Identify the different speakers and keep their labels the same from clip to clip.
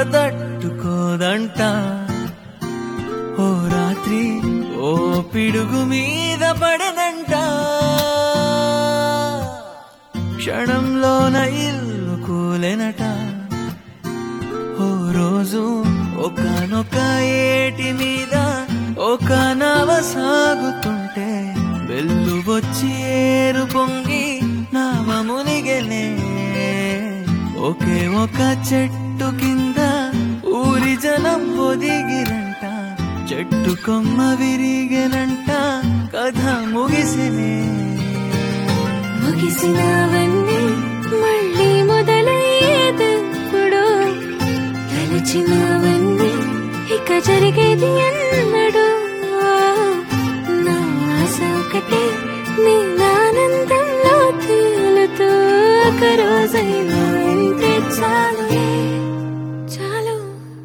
Speaker 1: తట్టుకోదంట ఓ రాత్రి ఓ పిడుగు మీద పడదంట క్షణంలోన ఇల్లు కూలెనట ఓ రోజు ఒకనొక ఏటి మీద ఒక నవ సాగుతుంటే వెళ్ళు వచ్చి ఏరు పొంగి నావ మునిగెనే ఒకే ఒక చెట్టు కింద ఊరి జనం పొదిగిరంట చెట్టు కొమ్మ విరిగెనంట కథ ముగిసినే
Speaker 2: ముగిసినవన్నీ మళ్ళీ మొదలయ్యేదెప్పుడు తలచినవన్నీ ఇక జరిగేది ఎన్నడు నా ఆశ ఒకటే నీ ఆనందంలో తేలుతూ ఒక రోజైనా ఉంటే చాలు చాలు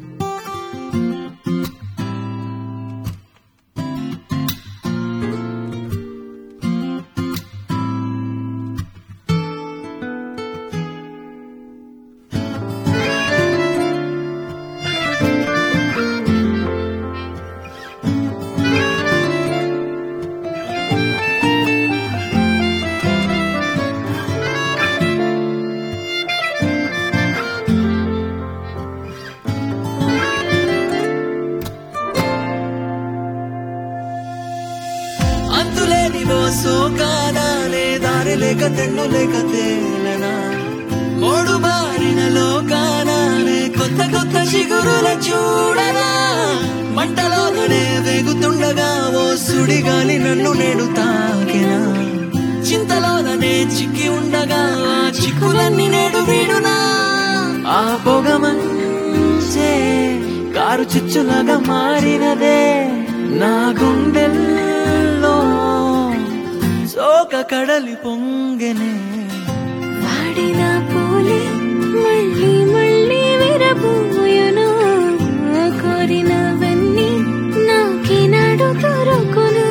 Speaker 1: అంతులేని ఓ సోకానాలే దారి లేక తెన్ను లేక తేలనా మోడు బారిన లోకానాలే కొత్త కొత్త చిగురుల చూడనా మంటలోనే వేగుతుండగా ఓ సుడిగాలి నన్ను నేడు తాకెనా చింతలోననే చిక్కి ఉండగా ఆ చిక్కులన్నీ నేడు వీడునా ఆ పొగమంచే కారు చిచ్చులాగా మారినదే నా గుండెల్లో శోక కడలి పొంగెనే
Speaker 2: వాడిన పూలే మళ్ళీ మళ్ళీ విరబూయును కోరినవన్నీ నాకినాడు దొరుకును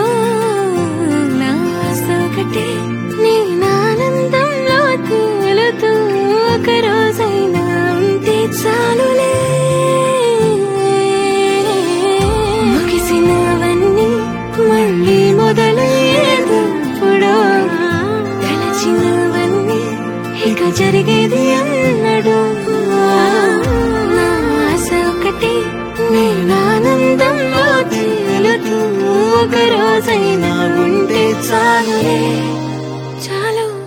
Speaker 2: నా ఆశ ఒకటే నీ ఆనందంలో తేలుతూ ఒక రోజైనా ఉంటే చాలులే ముగిసినవన్నీ మళ్ళీ మొదలయ్యేదప్పుడు తలచినవన్నీ ఇక జరిగేది అన్నడు నా ఆశ ఒకటి నేను ఆనందంలో తేలుతూ ఒక రోజైనా ఉంటే చాలులే చాలు